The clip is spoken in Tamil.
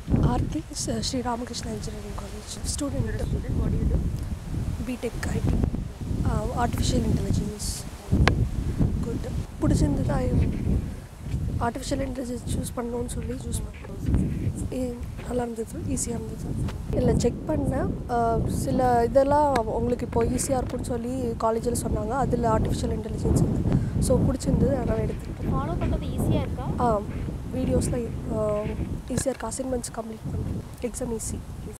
ஆர்த்தி ச- Sri Ramakrishna engineering college student student, what do you do? BTech IT artificial intelligence good பிடிச்சிருந்தது ஆர்டிஃபிஷியல் இன்டெலிஜென்ஸ் சூஸ் பண்ணணும்னு சொல்லி சூஸ் பண்ணேன் நல்லா இருந்தது ஈஸியாக இருந்தது இல்லை செக் பண்ணேன் அஹ், சில இதெல்லாம் உங்களுக்கு இப்போ ஈஸியாக இருக்கும்னு சொல்லி காலேஜில் சொன்னாங்க அதில் ஆர்டிஃபிஷியல் இன்டெலிஜென்ஸ் இருந்தது ஸோ பிடிச்சிருந்தது அதனால் எடுத்துக்கிட்டேன் ஃபாலோ பண்ணுறது ஈஸியாக இருக்கா ஆ வீடியோஸில் ஈஸியாக இருக்குது அசைன்மெண்ட்ஸ் கம்ப்ளீட் பண்ணுறேன் எக்ஸாம் ஈஸி